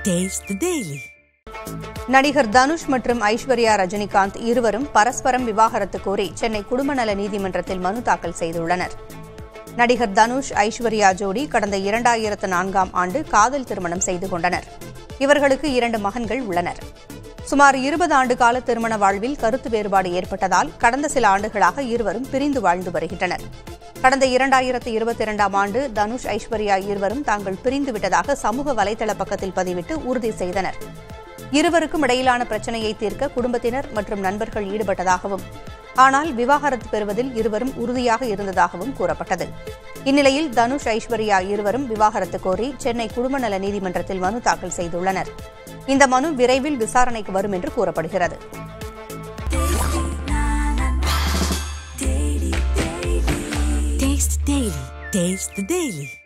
Taste the Daily. நடிகர் தனுஷ் மற்றும் ஐஸ்வர்யா ரஜினிகாந்த் இருவரும் பரஸ்பரம் விவாகரத்து கோரி சென்னை குடும்ப நல நீதிமன்றத்தில் மனு தாக்கல் செய்துள்ளனர் நடிகர் தனுஷ் ஐஸ்வர்யா ஜோடி கடந்த இரண்டாயிரத்து நான்காம் ஆண்டு காதல் திருமணம் செய்து கொண்டனர் இவர்களுக்கு இரண்டு மகன்கள் உள்ளனர் சுமார் இருபது ஆண்டு கால திருமண வாழ்வில் கருத்து வேறுபாடு ஏற்பட்டதால் கடந்த சில ஆண்டுகளாக இருவரும் பிரிந்து வாழ்ந்து வருகின்றனர் கடந்த இரண்டாயிரத்து இருபத்தி இரண்டாம் ஆண்டு தனுஷ் ஐஸ்வர்யா இருவரும் தாங்கள் பிரிந்து விட்டதாக சமூக வலைதள பக்கத்தில் பதிவிட்டு உறுதி செய்தனர் இருவருக்கும் இடையிலான பிரச்சனையை தீர்க்க குடும்பத்தினர் மற்றும் நண்பர்கள் ஈடுபட்டதாகவும் ஆனால் விவாகரத்து பெறுவதில் இருவரும் உறுதியாக இருந்ததாகவும் கூறப்பட்டது இந்நிலையில் தனுஷ் ஐஸ்வர்யா இருவரும் விவாகரத்து கோரி சென்னை குடும்ப நல நீதிமன்றத்தில் மனு தாக்கல் செய்துள்ளனர் இந்த மனு விரைவில் விசாரணைக்கு வரும் என்று கூறப்படுகிறது Taste Daily. Taste the Daily.